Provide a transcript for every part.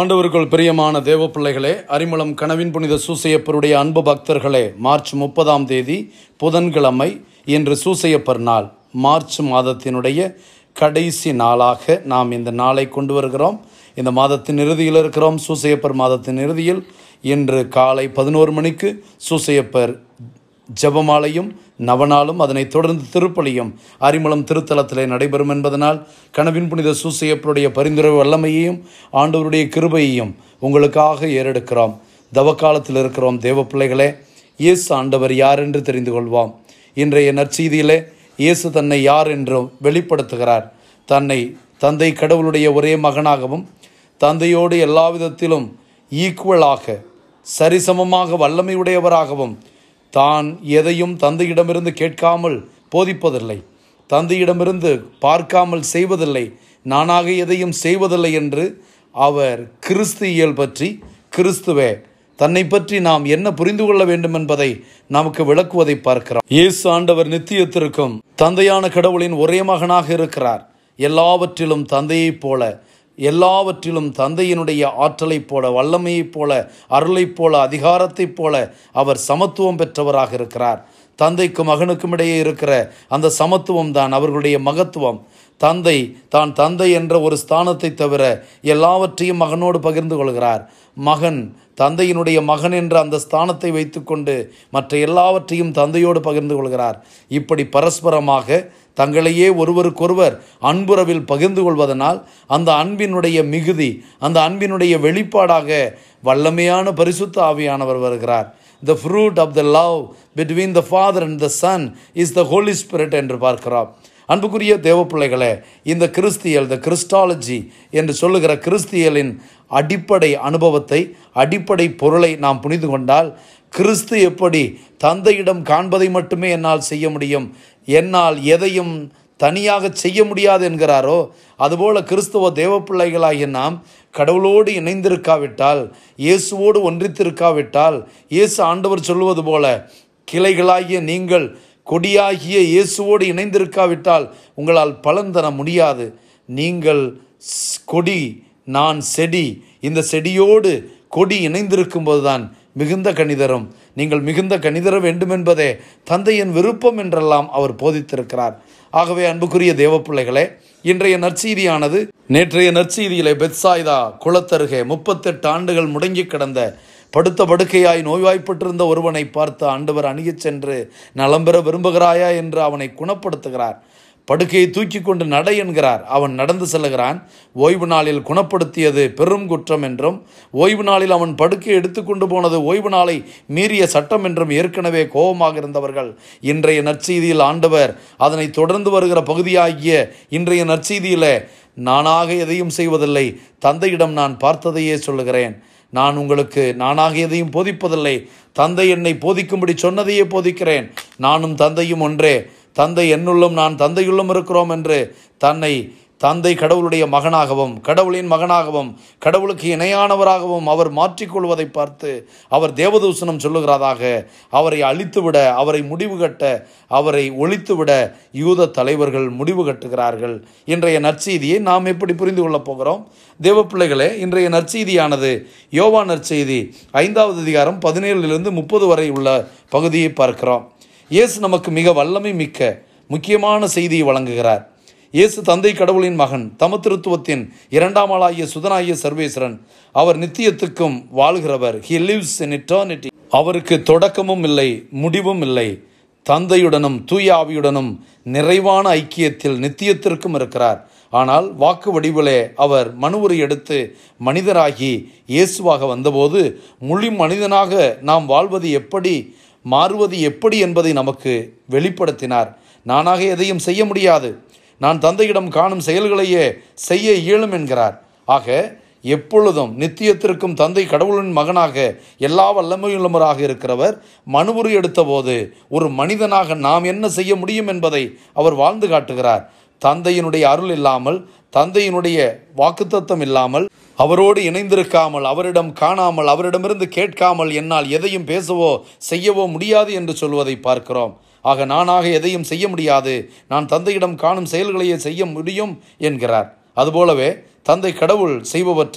ஆண்டவருக்குள் பிரியமான தேவ பிள்ளைகளே அரிமளம் கனவின் புனித சூசையப்பருடைய அன்பு பக்தர்களே மார்ச் முப்பதாம் தேதி புதன்கிழமை இன்று சூசையப்பர் நாள் மார்ச் மாதத்தினுடைய கடைசி நாளாக நாம் இந்த நாளை கொண்டு வருகிறோம் இந்த மாதத்தின் இறுதியில் இருக்கிறோம் சூசையப்பர் மாதத்தின் இறுதியில் இன்று காலை பதினோரு மணிக்கு சூசையப்பர் ஜெபமாலையும் நவநாளும் அதனைத் தொடர்ந்து திருப்பலியும் அரிமளம் திருத்தலத்திலே நடைபெறும் என்பதனால் கனவின் புனித சூசையப்பருடைய பரிந்துரை வல்லமையையும் ஆண்டவருடைய கிருபையையும் உங்களுக்காக ஏறெடுக்கிறோம் தவக்காலத்தில் இருக்கிறோம் தேவ பிள்ளைகளே இயேசு ஆண்டவர் யார் என்று தெரிந்து கொள்வோம் இன்றைய நற்செய்தியிலே இயேசு தன்னை யார் என்றும் வெளிப்படுத்துகிறார் தன்னை தந்தை கடவுளுடைய ஒரே மகனாகவும் தந்தையோடு எல்லா விதத்திலும் ஈக்குவலாக சரிசமமாக வல்லமையுடையவராகவும் தான் எதையும் தந்தையிடமிருந்து கேட்காமல் போதிப்பதில்லை தந்தையிடமிருந்து பார்க்காமல் செய்வதில்லை நானாக எதையும் செய்வதில்லை என்று அவர் கிறிஸ்து இயல் பற்றி கிறிஸ்துவே தன்னை பற்றி நாம் என்ன புரிந்து கொள்ள வேண்டும் என்பதை நமக்கு விளக்குவதை பார்க்கிறோம் இயேசு ஆண்டவர் நித்தியத்திற்கும் தந்தையான கடவுளின் ஒரே மகனாக இருக்கிறார் எல்லாவற்றிலும் தந்தையைப் போல எல்லாவற்றிலும் தந்தையினுடைய ஆற்றலைப் போல வல்லமையைப் போல அருளைப் போல அதிகாரத்தைப் போல அவர் சமத்துவம் பெற்றவராக இருக்கிறார் தந்தைக்கும் மகனுக்கும் இடையே இருக்கிற அந்த சமத்துவம் தான் அவர்களுடைய மகத்துவம் தந்தை தான் தந்தை என்ற ஒரு ஸ்தானத்தை தவிர எல்லாவற்றையும் மகனோடு பகிர்ந்து கொள்கிறார் மகன் தந்தையினுடைய மகன் என்ற அந்த ஸ்தானத்தை வைத்துக்கொண்டு மற்ற எல்லாவற்றையும் தந்தையோடு பகிர்ந்து கொள்கிறார் இப்படி பரஸ்பரமாக தங்களையே ஒருவருக்கொருவர் அன்புறவில் பகிர்ந்து கொள்வதனால் அந்த அன்பினுடைய மிகுதி அந்த அன்பினுடைய வெளிப்பாடாக வல்லமையான பரிசுத்த ஆவியானவர் வருகிறார் the fruit of the love between the father and the son is the holy spirit என்று பார்க்கிறோம் அன்புக்குரிய தேவ பிள்ளைகளே இந்த கிறிஸ்தியல் த கிறிஸ்டாலஜி என்று சொல்லுகிற கிறிஸ்தியலின் அடிப்படை அனுபவத்தை அடிப்படை பொருளை நாம் புரிந்து கொண்டால் கிறிஸ்து எப்படி தந்தையிடம் காண்பதை மட்டுமே என்னால் செய்ய முடியும் என்னால் எதையும் தனியாக செய்ய முடியாது என்கிறாரோ அதுபோல கிறிஸ்துவ தேவ பிள்ளைகளாகிய நாம் கடவுளோடு இணைந்திருக்காவிட்டால் இயேசுவோடு ஒன்றித்திருக்காவிட்டால் இயேசு ஆண்டவர் சொல்லுவது போல கிளைகளாகிய நீங்கள் கொடியாகிய இயேசுவோடு இணைந்திருக்காவிட்டால் உங்களால் பலன் தர முடியாது நீங்கள் ஸ்- கொடி நான் செடி இந்த செடியோடு கொடி இணைந்திருக்கும் போதுதான் மிகுந்த கணிதரும் நீங்கள் மிகுந்த கணிதர வேண்டும் என்பதே தந்தையின் விருப்பம் என்றெல்லாம் அவர் போதித்திருக்கிறார் ஆகவே அன்புக்குரிய தேவ பிள்ளைகளே இன்றைய நற்செய்தியானது நேற்றைய நற்செய்தியிலே பெத்சாய்தா குளத்தருகே முப்பத்தெட்டு ஆண்டுகள் முடங்கி கிடந்த படுத்த படுக்கையாய் நோய்வாய்ப்பட்டிருந்த ஒருவனை பார்த்து ஆண்டவர் அணுகிச் சென்று நலம் பெற விரும்புகிறாயா என்று அவனை குணப்படுத்துகிறார் படுக்கையை தூக்கி கொண்டு நட என்கிறார் அவன் நடந்து செல்லுகிறான் ஓய்வு நாளில் குணப்படுத்தியது பெரும் குற்றம் என்றும் ஓய்வு நாளில் அவன் படுக்கையை எடுத்துக்கொண்டு போனது ஓய்வு நாளை மீறிய சட்டம் என்றும் ஏற்கனவே கோபமாக இருந்தவர்கள் இன்றைய நற்செய்தியில் ஆண்டவர் அதனை தொடர்ந்து வருகிற பகுதியாகிய இன்றைய நற்செய்தியிலே நானாக எதையும் செய்வதில்லை தந்தையிடம் நான் பார்த்ததையே சொல்லுகிறேன் நான் உங்களுக்கு நானாக எதையும் போதிப்பதில்லை தந்தை என்னை போதிக்கும்படி சொன்னதையே போதிக்கிறேன் நானும் தந்தையும் ஒன்றே தந்தை என்னுள்ளும் நான் தந்தையுள்ளும் இருக்கிறோம் என்று தன்னை தந்தை கடவுளுடைய மகனாகவும் கடவுளின் மகனாகவும் கடவுளுக்கு இணையானவராகவும் அவர் மாற்றிக்கொள்வதை பார்த்து அவர் தேவதூசனம் சொல்லுகிறதாக அவரை அழித்துவிட அவரை முடிவு கட்ட அவரை ஒழித்துவிட யூத தலைவர்கள் முடிவு கட்டுகிறார்கள் இன்றைய நற்செய்தியை நாம் எப்படி புரிந்து கொள்ளப் போகிறோம் தேவ பிள்ளைகளே இன்றைய நற்செய்தியானது யோவா நற்செய்தி ஐந்தாவது அதிகாரம் பதினேழிலிருந்து முப்பது வரை உள்ள பகுதியை பார்க்கிறோம் இயேசு நமக்கு மிக வல்லமை மிக்க முக்கியமான செய்தியை வழங்குகிறார் இயேசு தந்தை கடவுளின் மகன் தமத்திருத்துவத்தின் இரண்டாம் ஆளாகிய சுதனாகிய சர்வேஸ்வரன் அவர் நித்தியத்துக்கும் வாழ்கிறவர் ஹி லிவ்ஸ் இன் இட்டர்னிட்டி அவருக்கு தொடக்கமும் இல்லை முடிவும் இல்லை தந்தையுடனும் தூய ஆவியுடனும் நிறைவான ஐக்கியத்தில் நித்தியத்திற்கும் இருக்கிறார் ஆனால் வாக்கு வடிவிலே அவர் மனுவுரை எடுத்து மனிதராகி இயேசுவாக வந்தபோது முழு மனிதனாக நாம் வாழ்வது எப்படி மாறுவது எப்படி என்பதை நமக்கு வெளிப்படுத்தினார் நானாக எதையும் செய்ய முடியாது நான் தந்தையிடம் காணும் செயல்களையே செய்ய இயலும் என்கிறார் ஆக எப்பொழுதும் நித்தியத்திற்கும் தந்தை கடவுளின் மகனாக எல்லா வல்லமையுள்ளவராக இருக்கிறவர் மனுவுரு எடுத்தபோது ஒரு மனிதனாக நாம் என்ன செய்ய முடியும் என்பதை அவர் வாழ்ந்து காட்டுகிறார் தந்தையினுடைய அருள் இல்லாமல் தந்தையினுடைய வாக்குத்தத்தம் இல்லாமல் அவரோடு இணைந்திருக்காமல் அவரிடம் காணாமல் அவரிடமிருந்து கேட்காமல் என்னால் எதையும் பேசவோ செய்யவோ முடியாது என்று சொல்வதை பார்க்கிறோம் ஆக நானாக எதையும் செய்ய முடியாது நான் தந்தையிடம் காணும் செயல்களையே செய்ய முடியும் என்கிறார் அதுபோலவே தந்தை கடவுள் செய்பவற்றை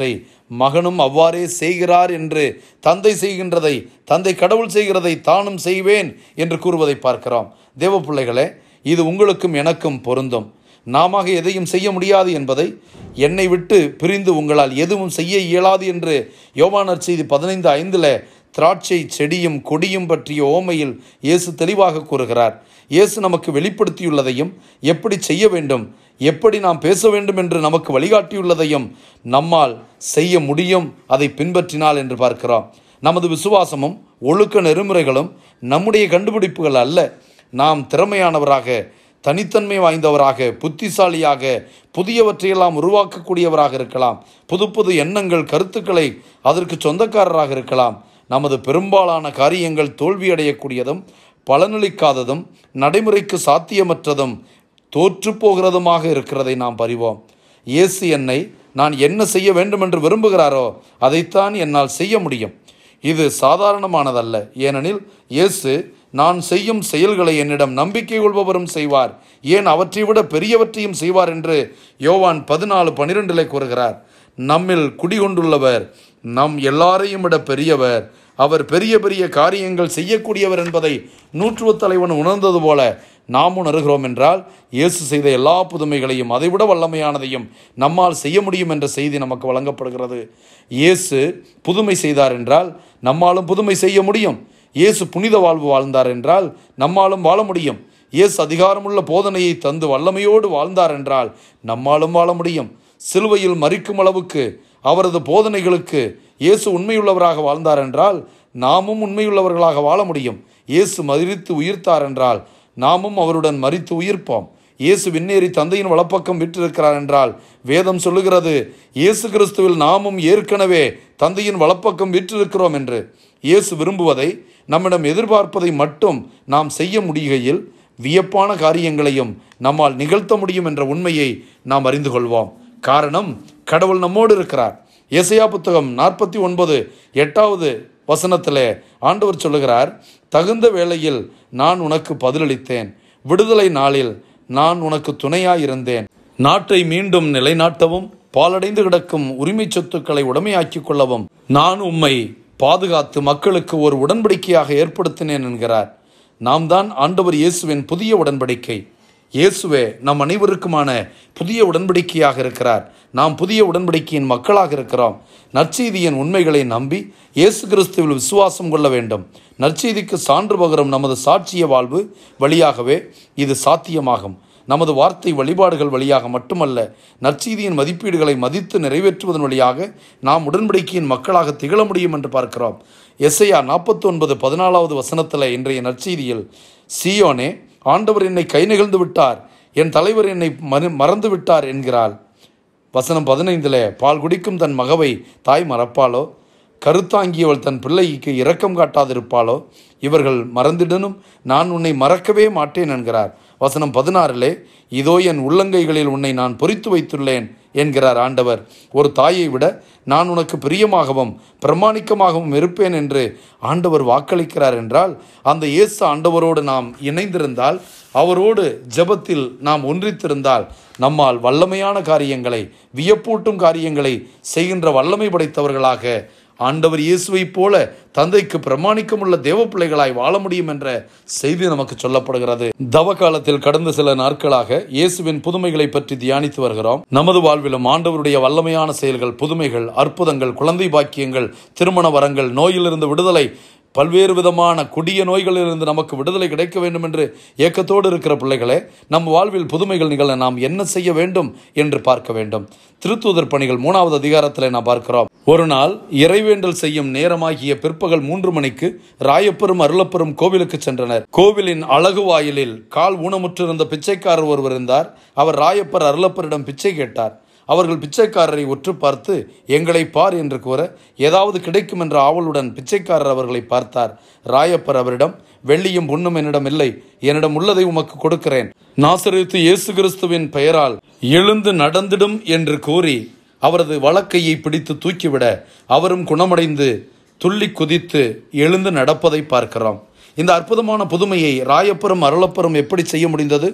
மகனும் அவ்வாறே செய்கிறார் என்று தந்தை செய்கின்றதை தந்தை கடவுள் செய்கிறதை தானும் செய்வேன் என்று கூறுவதை பார்க்கிறோம் தேவ பிள்ளைகளே இது உங்களுக்கும் எனக்கும் பொருந்தும் நாம எதையும் செய்ய முடியாது என்பதை என்னை விட்டு பிரிந்து உங்களால் எதுவும் செய்ய இயலாது என்று யோவானர் செய்தி பதினைந்து ஐந்தில் திராட்சை செடியும் கொடியும் பற்றிய ஓமையில் இயேசு தெளிவாக கூறுகிறார் இயேசு நமக்கு வெளிப்படுத்தியுள்ளதையும் எப்படி செய்ய வேண்டும் எப்படி நாம் பேச வேண்டும் என்று நமக்கு வழிகாட்டியுள்ளதையும் நம்மால் செய்ய முடியும் அதை பின்பற்றினால் என்று பார்க்கிறோம் நமது விசுவாசமும் ஒழுக்க நெறிமுறைகளும் நம்முடைய கண்டுபிடிப்புகள் அல்ல நாம் திறமையானவராக தனித்தன்மை வாய்ந்தவராக புத்திசாலியாக புதியவற்றையெல்லாம் உருவாக்கக்கூடியவராக இருக்கலாம் புது புது எண்ணங்கள் கருத்துக்களை அதற்கு சொந்தக்காரராக இருக்கலாம் நமது பெரும்பாலான காரியங்கள் தோல்வியடையக்கூடியதும் பலனளிக்காததும் நடைமுறைக்கு சாத்தியமற்றதும் தோற்றுப்போகிறதுமாக இருக்கிறதை நாம் அறிவோம் இயேசு என்னை நான் என்ன செய்ய வேண்டும் என்று விரும்புகிறாரோ அதைத்தான் என்னால் செய்ய முடியும் இது சாதாரணமானதல்ல ஏனெனில் இயேசு நான் செய்யும் செயல்களை என்னிடம் நம்பிக்கை கொள்பவரும் செய்வார் ஏன் அவற்றை விட பெரியவற்றையும் செய்வார் என்று யோவான் பதினாலு பனிரெண்டிலே கூறுகிறார் நம்மில் குடிகொண்டுள்ளவர் நம் எல்லாரையும் விட பெரியவர் அவர் பெரிய பெரிய காரியங்கள் செய்யக்கூடியவர் என்பதை நூற்றுவ தலைவன் உணர்ந்தது போல நாம் உணர்கிறோம் என்றால் இயேசு செய்த எல்லா புதுமைகளையும் அதைவிட வல்லமையானதையும் நம்மால் செய்ய முடியும் என்ற செய்தி நமக்கு வழங்கப்படுகிறது இயேசு புதுமை செய்தார் என்றால் நம்மாலும் புதுமை செய்ய முடியும் இயேசு புனித வாழ்வு வாழ்ந்தார் என்றால் நம்மாலும் வாழ முடியும் இயேசு அதிகாரமுள்ள போதனையை தந்து வல்லமையோடு வாழ்ந்தார் என்றால் நம்மாலும் வாழ முடியும் சிலுவையில் மறிக்கும் அளவுக்கு அவரது போதனைகளுக்கு இயேசு உண்மையுள்ளவராக வாழ்ந்தார் என்றால் நாமும் உண்மையுள்ளவர்களாக வாழ முடியும் இயேசு மறித்து உயிர்த்தார் என்றால் நாமும் அவருடன் மறித்து உயிர்ப்போம் இயேசு விண்ணேறி தந்தையின் வலப்பக்கம் விட்டிருக்கிறார் என்றால் வேதம் சொல்லுகிறது இயேசு கிறிஸ்துவில் நாமும் ஏற்கனவே தந்தையின் வலப்பக்கம் விற்றிருக்கிறோம் என்று இயேசு விரும்புவதை நம்மிடம் எதிர்பார்ப்பதை மட்டும் நாம் செய்ய முடிகையில் வியப்பான காரியங்களையும் நம்மால் நிகழ்த்த முடியும் என்ற உண்மையை நாம் அறிந்து கொள்வோம் காரணம் கடவுள் நம்மோடு இருக்கிறார் ஏசையா புத்தகம் நாற்பத்தி ஒன்பது எட்டாவது வசனத்திலே ஆண்டவர் சொல்லுகிறார் தகுந்த வேளையில் நான் உனக்கு பதிலளித்தேன் விடுதலை நாளில் நான் உனக்கு துணையாயிருந்தேன் நாட்டை மீண்டும் நிலைநாட்டவும் பாலடைந்து கிடக்கும் உரிமை சொத்துக்களை உடமையாக்கிக் கொள்ளவும் நான் உம்மை பாதுகாத்து மக்களுக்கு ஒரு உடன்படிக்கையாக ஏற்படுத்தினேன் என்கிறார் நாம் தான் ஆண்டவர் இயேசுவின் புதிய உடன்படிக்கை இயேசுவே நம் அனைவருக்குமான புதிய உடன்படிக்கையாக இருக்கிறார் நாம் புதிய உடன்படிக்கையின் மக்களாக இருக்கிறோம் நற்செய்தியின் உண்மைகளை நம்பி இயேசு கிறிஸ்துவில் விசுவாசம் கொள்ள வேண்டும் நற்செய்திக்கு சான்று பகரும் நமது சாட்சிய வாழ்வு வழியாகவே இது சாத்தியமாகும் நமது வார்த்தை வழிபாடுகள் வழியாக மட்டுமல்ல நற்செய்தியின் மதிப்பீடுகளை மதித்து நிறைவேற்றுவதன் வழியாக நாம் உடன்படிக்கையின் மக்களாக திகழ முடியும் என்று பார்க்கிறோம் எஸ்ஐயா நாற்பத்தி ஒன்பது பதினாலாவது வசனத்தில் இன்றைய நற்செய்தியில் சியோனே ஆண்டவர் என்னை கை நிகழ்ந்து விட்டார் என் தலைவர் என்னை மறு மறந்து விட்டார் என்கிறாள் வசனம் பதினைந்தில் பால் குடிக்கும் தன் மகவை தாய் மறப்பாளோ கருத்தாங்கியவள் தன் பிள்ளைக்கு இரக்கம் காட்டாதிருப்பாளோ இவர்கள் மறந்திடனும் நான் உன்னை மறக்கவே மாட்டேன் என்கிறார் வசனம் பதினாறிலே இதோ என் உள்ளங்கைகளில் உன்னை நான் பொறித்து வைத்துள்ளேன் என்கிறார் ஆண்டவர் ஒரு தாயை விட நான் உனக்கு பிரியமாகவும் பிரமாணிக்கமாகவும் இருப்பேன் என்று ஆண்டவர் வாக்களிக்கிறார் என்றால் அந்த இயேசு ஆண்டவரோடு நாம் இணைந்திருந்தால் அவரோடு ஜெபத்தில் நாம் ஒன்றித்திருந்தால் நம்மால் வல்லமையான காரியங்களை வியப்பூட்டும் காரியங்களை செய்கின்ற வல்லமை படைத்தவர்களாக ஆண்டவர் இயேசுவைப் போல தந்தைக்கு பிரமாணிக்கமுள்ள தேவ பிள்ளைகளாய் வாழ முடியும் என்ற செய்தி நமக்கு சொல்லப்படுகிறது தவ காலத்தில் கடந்த சில நாட்களாக இயேசுவின் புதுமைகளை பற்றி தியானித்து வருகிறோம் நமது வாழ்விலும் ஆண்டவருடைய வல்லமையான செயல்கள் புதுமைகள் அற்புதங்கள் குழந்தை பாக்கியங்கள் திருமண வரங்கள் நோயிலிருந்து விடுதலை பல்வேறு விதமான கொடிய நோய்களிலிருந்து நமக்கு விடுதலை கிடைக்க வேண்டும் என்று ஏக்கத்தோடு இருக்கிற பிள்ளைகளே நம் வாழ்வில் புதுமைகள் நிகழ நாம் என்ன செய்ய வேண்டும் என்று பார்க்க வேண்டும் திருத்தூதர் பணிகள் மூணாவது அதிகாரத்தில் நாம் பார்க்கிறோம் ஒரு நாள் இறைவேண்டல் செய்யும் நேரமாகிய பிற்பகல் மூன்று மணிக்கு ராயப்பெரும் அருளப்பெரும் கோவிலுக்கு சென்றனர் கோவிலின் அழகு வாயிலில் கால் ஊனமுற்றிருந்த பிச்சைக்காரர் ஒருவர் இருந்தார் அவர் ராயப்பர் அருளப்பரிடம் பிச்சை கேட்டார் அவர்கள் பிச்சைக்காரரை உற்று பார்த்து எங்களை பார் என்று கூற ஏதாவது கிடைக்கும் என்ற ஆவலுடன் பிச்சைக்காரர் அவர்களை பார்த்தார் ராயப்பர் அவரிடம் வெள்ளியும் பொன்னும் என்னிடம் இல்லை என்னிடம் உள்ளதை உமக்கு கொடுக்கிறேன் நாசரித்து இயேசு கிறிஸ்துவின் பெயரால் எழுந்து நடந்திடும் என்று கூறி அவரது வழக்கையை பிடித்து தூக்கிவிட அவரும் குணமடைந்து துள்ளி குதித்து எழுந்து நடப்பதை பார்க்கிறோம் இந்த அற்புதமான புதுமையை ராயப்பரும் அருளப்பரும் எப்படி செய்ய முடிந்தது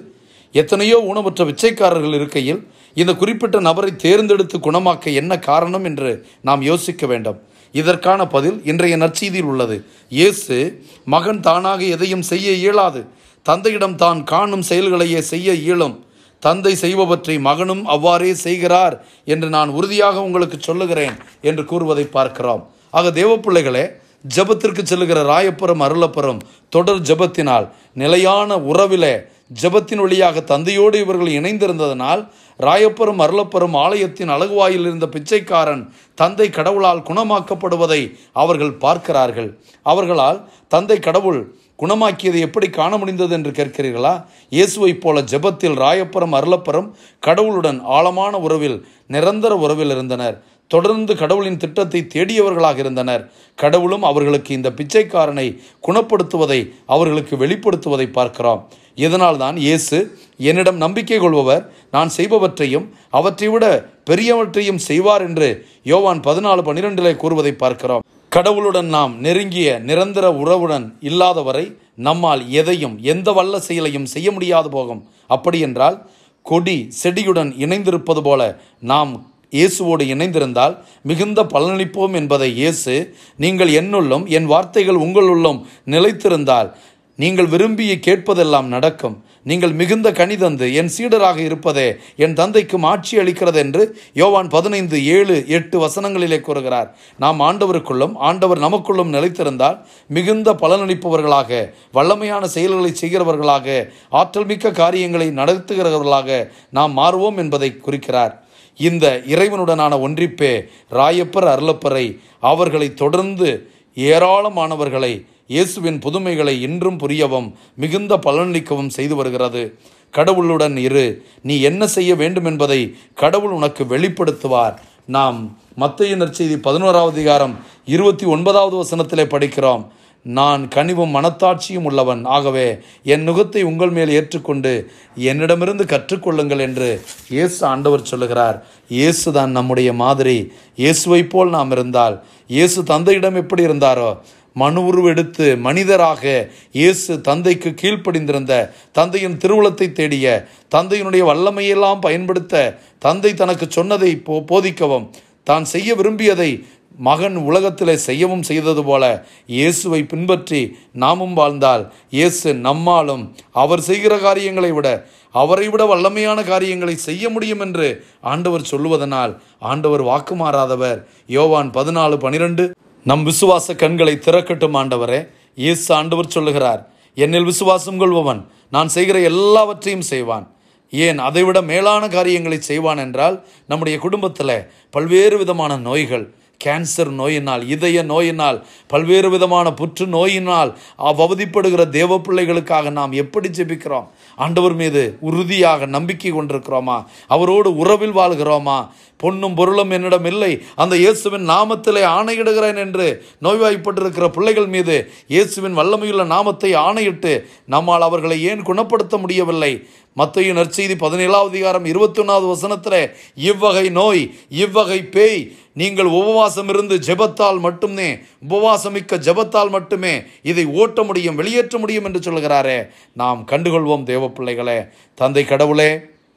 எத்தனையோ ஊனமுற்ற பிச்சைக்காரர்கள் இருக்கையில் இந்த குறிப்பிட்ட நபரை தேர்ந்தெடுத்து குணமாக்க என்ன காரணம் என்று நாம் யோசிக்க வேண்டும் இதற்கான பதில் இன்றைய நற்செய்தியில் உள்ளது இயேசு மகன் தானாக எதையும் செய்ய இயலாது தந்தையிடம் தான் காணும் செயல்களையே செய்ய இயலும் தந்தை செய்பவற்றை மகனும் அவ்வாறே செய்கிறார் என்று நான் உறுதியாக உங்களுக்கு சொல்லுகிறேன் என்று கூறுவதை பார்க்கிறோம் ஆக தேவப்பிள்ளைகளே ஜெபத்திற்கு செல்லுகிற ராயப்புறம் அருளப்புறம் தொடர் ஜெபத்தினால் நிலையான உறவிலே ஜெபத்தின் வழியாக தந்தையோடு இவர்கள் இணைந்திருந்ததனால் ராயப்புறம் அருளப்புறம் ஆலயத்தின் அழகுவாயில் இருந்த பிச்சைக்காரன் தந்தை கடவுளால் குணமாக்கப்படுவதை அவர்கள் பார்க்கிறார்கள் அவர்களால் தந்தை கடவுள் குணமாக்கியதை எப்படி காண முடிந்தது என்று கேட்கிறீர்களா இயேசுவைப் போல ஜெபத்தில் ராயப்புறம் அருளப்புறம் கடவுளுடன் ஆழமான உறவில் நிரந்தர உறவில் இருந்தனர் தொடர்ந்து கடவுளின் திட்டத்தை தேடியவர்களாக இருந்தனர் கடவுளும் அவர்களுக்கு இந்த பிச்சைக்காரனை குணப்படுத்துவதை அவர்களுக்கு வெளிப்படுத்துவதை பார்க்கிறோம் இதனால்தான் இயேசு என்னிடம் நம்பிக்கை கொள்பவர் நான் செய்பவற்றையும் அவற்றை விட பெரியவற்றையும் செய்வார் என்று யோவான் பதினாலு பன்னிரெண்டிலே கூறுவதை பார்க்கிறோம் கடவுளுடன் நாம் நெருங்கிய நிரந்தர உறவுடன் இல்லாதவரை நம்மால் எதையும் எந்த வல்ல செயலையும் செய்ய முடியாது போகும் அப்படியென்றால் கொடி செடியுடன் இணைந்திருப்பது போல நாம் இயேசுவோடு இணைந்திருந்தால் மிகுந்த பலனளிப்போம் என்பதை இயேசு நீங்கள் என்னுள்ளும் என் வார்த்தைகள் உங்களுள்ளும் நிலைத்திருந்தால் நீங்கள் விரும்பிய கேட்பதெல்லாம் நடக்கும் நீங்கள் மிகுந்த கனிதந்து என் சீடராக இருப்பதே என் தந்தைக்கும் ஆட்சி அளிக்கிறது என்று யோவான் பதினைந்து ஏழு எட்டு வசனங்களிலே கூறுகிறார் நாம் ஆண்டவருக்குள்ளும் ஆண்டவர் நமக்குள்ளும் நிலைத்திருந்தால் மிகுந்த பலனளிப்பவர்களாக வல்லமையான செயல்களை செய்கிறவர்களாக ஆற்றல் மிக்க காரியங்களை நடத்துகிறவர்களாக நாம் மாறுவோம் என்பதை குறிக்கிறார் இந்த இறைவனுடனான ஒன்றிப்பே ராயப்பர் அருளப்பரை அவர்களை தொடர்ந்து ஏராளமானவர்களை இயேசுவின் புதுமைகளை இன்றும் புரியவும் மிகுந்த பலனளிக்கவும் செய்து வருகிறது கடவுளுடன் இரு நீ என்ன செய்ய வேண்டும் என்பதை கடவுள் உனக்கு வெளிப்படுத்துவார் நாம் மத்திய நற்செய்தி பதினோராவது அதிகாரம் இருபத்தி ஒன்பதாவது வசனத்திலே படிக்கிறோம் நான் கனிவும் மனத்தாட்சியும் உள்ளவன் ஆகவே என் நுகத்தை உங்கள் மேல் ஏற்றுக்கொண்டு என்னிடமிருந்து கற்றுக்கொள்ளுங்கள் என்று இயேசு ஆண்டவர் சொல்லுகிறார் இயேசு தான் நம்முடைய மாதிரி இயேசுவைப் போல் நாம் இருந்தால் இயேசு தந்தையிடம் எப்படி இருந்தாரோ மனு உருவெடுத்து மனிதராக இயேசு தந்தைக்கு கீழ்ப்படிந்திருந்த தந்தையின் திருவுளத்தை தேடிய தந்தையினுடைய வல்லமையெல்லாம் பயன்படுத்த தந்தை தனக்கு சொன்னதை போ போதிக்கவும் தான் செய்ய விரும்பியதை மகன் உலகத்திலே செய்யவும் செய்தது போல இயேசுவை பின்பற்றி நாமும் வாழ்ந்தால் இயேசு நம்மாலும் அவர் செய்கிற காரியங்களை விட அவரை விட வல்லமையான காரியங்களை செய்ய முடியும் என்று ஆண்டவர் சொல்லுவதனால் ஆண்டவர் வாக்கு மாறாதவர் யோவான் பதினாலு பனிரெண்டு நம் விசுவாச கண்களை திறக்கட்டும் ஆண்டவரே இயேசு ஆண்டவர் சொல்லுகிறார் என்னில் விசுவாசம் கொள்பவன் நான் செய்கிற எல்லாவற்றையும் செய்வான் ஏன் அதைவிட மேலான காரியங்களை செய்வான் என்றால் நம்முடைய குடும்பத்தில் பல்வேறு விதமான நோய்கள் கேன்சர் நோயினால் இதய நோயினால் பல்வேறு விதமான புற்று நோயினால் அவதிப்படுகிற தேவ பிள்ளைகளுக்காக நாம் எப்படி ஜெபிக்கிறோம் ஆண்டவர் மீது உறுதியாக நம்பிக்கை கொண்டிருக்கிறோமா அவரோடு உறவில் வாழ்கிறோமா பொன்னும் பொருளும் என்னிடம் இல்லை அந்த இயேசுவின் நாமத்திலே ஆணையிடுகிறேன் என்று நோய்வாய்ப்பட்டிருக்கிற பிள்ளைகள் மீது இயேசுவின் வல்லமையுள்ள நாமத்தை ஆணையிட்டு நம்மால் அவர்களை ஏன் குணப்படுத்த முடியவில்லை மத்திய நற்செய்தி பதினேழாவது அதிகாரம் இருபத்தி ஒன்றாவது வசனத்தில் இவ்வகை நோய் இவ்வகை பேய் நீங்கள் உபவாசம் இருந்து ஜெபத்தால் மட்டுமே உபவாசமிக்க ஜெபத்தால் மட்டுமே இதை ஓட்ட முடியும் வெளியேற்ற முடியும் என்று சொல்கிறாரே நாம் கண்டுகொள்வோம் தேவ பிள்ளைகளே தந்தை கடவுளே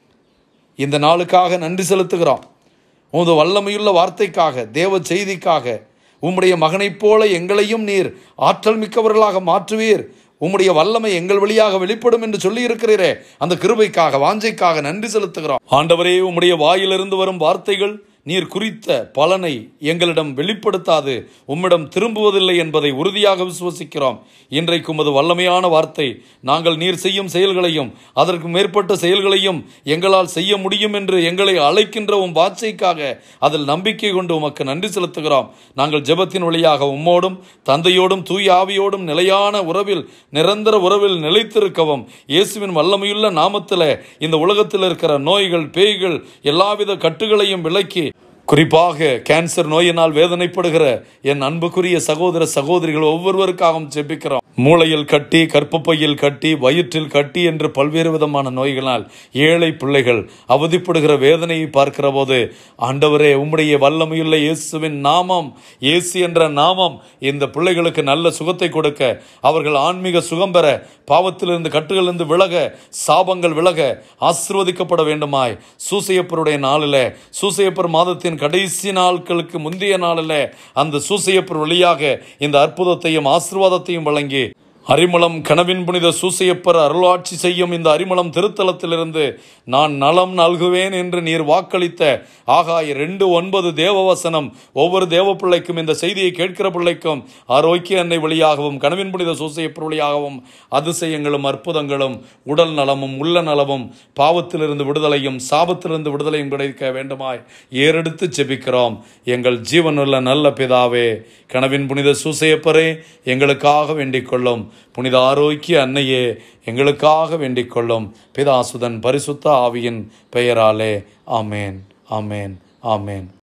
இந்த நாளுக்காக நன்றி செலுத்துகிறோம் உமது வல்லமையுள்ள வார்த்தைக்காக தேவ செய்திக்காக உம்முடைய மகனைப் போல எங்களையும் நீர் ஆற்றல் மிக்கவர்களாக மாற்றுவீர் உம்முடைய வல்லமை எங்கள் வழியாக வெளிப்படும் என்று சொல்லி இருக்கிறீரே அந்த கிருபைக்காக வாஞ்சைக்காக நன்றி செலுத்துகிறோம் ஆண்டவரே உம்முடைய வாயிலிருந்து வரும் வார்த்தைகள் நீர் குறித்த பலனை எங்களிடம் வெளிப்படுத்தாது உம்மிடம் திரும்புவதில்லை என்பதை உறுதியாக விசுவசிக்கிறோம் இன்றைக்கு உமது வல்லமையான வார்த்தை நாங்கள் நீர் செய்யும் செயல்களையும் அதற்கு மேற்பட்ட செயல்களையும் எங்களால் செய்ய முடியும் என்று எங்களை அழைக்கின்ற உம் வார்த்தைக்காக அதில் நம்பிக்கை கொண்டு உமக்கு நன்றி செலுத்துகிறோம் நாங்கள் ஜெபத்தின் வழியாக உம்மோடும் தந்தையோடும் தூய ஆவியோடும் நிலையான உறவில் நிரந்தர உறவில் நிலைத்திருக்கவும் இயேசுவின் வல்லமையுள்ள நாமத்தில் இந்த உலகத்தில் இருக்கிற நோய்கள் பேய்கள் எல்லாவித கட்டுகளையும் விலக்கி குறிப்பாக கேன்சர் நோயினால் வேதனைப்படுகிற என் அன்புக்குரிய சகோதர சகோதரிகள் ஒவ்வொருவருக்காகவும் ஜெபிக்கிறோம் மூளையில் கட்டி கற்பப்பையில் கட்டி வயிற்றில் கட்டி என்று பல்வேறு விதமான நோய்களால் ஏழை பிள்ளைகள் அவதிப்படுகிற வேதனையை பார்க்கிற போது ஆண்டவரே உம்முடைய வல்லமையுள்ள இயேசுவின் நாமம் இயேசு என்ற நாமம் இந்த பிள்ளைகளுக்கு நல்ல சுகத்தை கொடுக்க அவர்கள் ஆன்மீக சுகம் பெற பாவத்திலிருந்து கட்டுகளிலிருந்து விலக சாபங்கள் விலக ஆசிர்வதிக்கப்பட வேண்டுமாய் சூசையப்பருடைய நாளில் சூசையப்பர் மாதத்தின் கடைசி நாட்களுக்கு முந்தைய நாளில் அந்த சூசையப்பர் வழியாக இந்த அற்புதத்தையும் ஆசிர்வாதத்தையும் வழங்கி அரிமளம் கனவின் புனித சூசையப்பர் அருளாட்சி செய்யும் இந்த அரிமளம் திருத்தலத்திலிருந்து நான் நலம் நல்குவேன் என்று நீர் வாக்களித்த ஆகாய ரெண்டு ஒன்பது தேவவசனம் ஒவ்வொரு தேவ பிள்ளைக்கும் இந்த செய்தியை கேட்கிற பிள்ளைக்கும் ஆரோக்கிய அன்னை வழியாகவும் கனவின் புனித சூசையப்பர் வழியாகவும் அதிசயங்களும் அற்புதங்களும் உடல் நலமும் உள்ள நலமும் பாவத்திலிருந்து விடுதலையும் சாபத்திலிருந்து விடுதலையும் கிடைக்க வேண்டுமாய் ஏறெடுத்து ஜெபிக்கிறோம் எங்கள் ஜீவனுள்ள நல்ல பிதாவே கனவின் புனித சூசையப்பரே எங்களுக்காக வேண்டிக் கொள்ளும் புனித ஆரோக்கிய அன்னையே எங்களுக்காக வேண்டிக் கொள்ளும் பிதாசுதன் பரிசுத்த ஆவியின் பெயராலே ஆமேன் ஆமேன் ஆமேன்